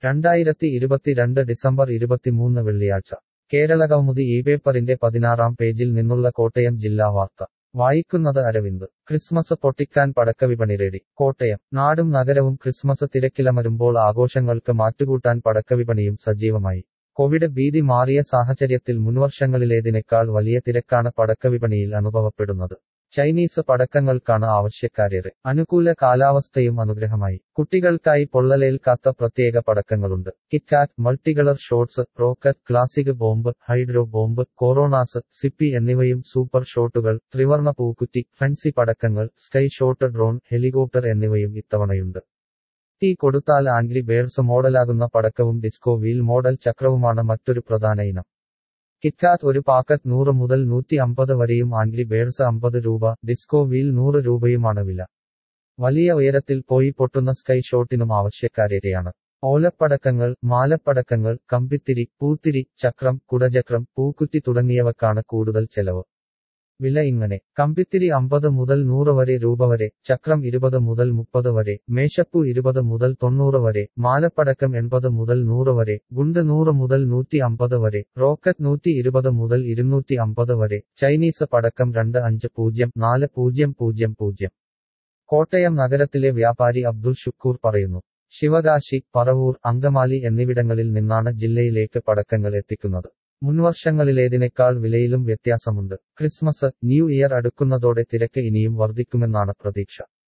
രണ്ടായിരത്തി ഇരുപത്തിരണ്ട് ഡിസംബർ ഇരുപത്തിമൂന്ന് വെള്ളിയാഴ്ച കേരളകൗമുദി ഈ പേപ്പറിന്റെ പതിനാറാം പേജിൽ നിന്നുള്ള കോട്ടയം ജില്ലാ വാർത്ത വായിക്കുന്നത് അരവിന്ദ് ക്രിസ്മസ് പൊട്ടിക്കാൻ പടക്കവിപണി റെഡി കോട്ടയം നാടും നഗരവും ക്രിസ്മസ് തിരക്കിലമരുമ്പോൾ ആഘോഷങ്ങൾക്ക് മാറ്റുകൂട്ടാൻ പടക്കവിപണിയും സജീവമായി കോവിഡ് ഭീതി മാറിയ സാഹചര്യത്തിൽ മുൻവർഷങ്ങളിലേതിനേക്കാൾ വലിയ തിരക്കാണ് പടക്കവിപണിയിൽ അനുഭവപ്പെടുന്നത് ചൈനീസ് പടക്കങ്ങൾക്കാണ് ആവശ്യക്കാരേറെ അനുകൂല കാലാവസ്ഥയും അനുഗ്രഹമായി കുട്ടികൾക്കായി പൊള്ളലേൽക്കാത്ത പ്രത്യേക പടക്കങ്ങളുണ്ട് KitKat multicolour shots rocket classic bomb hydro bomb coronas സിപ്പി എന്നിവയും സൂപ്പർ ഷോട്ടുകൾ ത്രിവർണ പൂക്കുറ്റി ഫെൻസി പടക്കങ്ങൾ സ്കൈ ഷോട്ട് ഡ്രോൺ ഹെലികോപ്റ്റർ എന്നിവയും ഇത്തവണയുണ്ട് തീ കൊടുത്താൽ ആംഗ്രി ബേർഡ്സ് മോഡലാകുന്ന പടക്കവും ഡിസ്കോ വീൽ മോഡൽ ചക്രവുമാണ് മറ്റൊരു പ്രധാന ഇനം കിറ്റ്കാറ്റ് ഒരു പാക്കറ്റ് നൂറ് മുതൽ നൂറ്റി അമ്പത് വരെയും ആംഗ്രി ബേർഡ്സ് അമ്പത് രൂപ ഡിസ്കോ വീൽ നൂറ് രൂപയുമാണ് വില വലിയ ഉയരത്തിൽ പോയി പൊട്ടുന്ന സ്കൈ ഷോട്ടിനും ആവശ്യക്കാരേറെയാണ് ഓലപ്പടക്കങ്ങൾ മാലപ്പടക്കങ്ങൾ കമ്പിത്തിരി പൂത്തിരി ചക്രം കുടചക്രം പൂക്കുറ്റി തുടങ്ങിയവക്കാണ് കൂടുതൽ ചെലവ് വില ഇങ്ങനെ കമ്പിത്തിരി അമ്പത് മുതൽ നൂറ് വരെ രൂപ വരെ ചക്രം ഇരുപത് മുതൽ മുപ്പത് വരെ മേശപ്പു ഇരുപത് മുതൽ തൊണ്ണൂറ് വരെ മാലപ്പടക്കം എൺപത് മുതൽ നൂറ് വരെ ഗുണ്ട് നൂറ് മുതൽ നൂറ്റി അമ്പത് വരെ റോക്കറ്റ് നൂറ്റി ഇരുപത് മുതൽ ഇരുന്നൂറ്റി അമ്പത് വരെ ചൈനീസ് പടക്കം രണ്ട് അഞ്ച് പൂജ്യം നാല് പൂജ്യം പൂജ്യം പൂജ്യം കോട്ടയം നഗരത്തിലെ വ്യാപാരി അബ്ദുൾ ഷുക്കൂർ പറയുന്നു ശിവകാശി പറവൂർ അങ്കമാലി എന്നിവിടങ്ങളിൽ നിന്നാണ് ജില്ലയിലേക്ക് പടക്കങ്ങൾ എത്തിക്കുന്നത് മുൻവർഷങ്ങളിലേതിനേക്കാൾ വിലയിലും വ്യത്യാസമുണ്ട് ക്രിസ്മസ് ന്യൂ ഇയർ അടുക്കുന്നതോടെ തിരക്ക് ഇനിയും വർദ്ധിക്കുമെന്നാണ് പ്രതീക്ഷ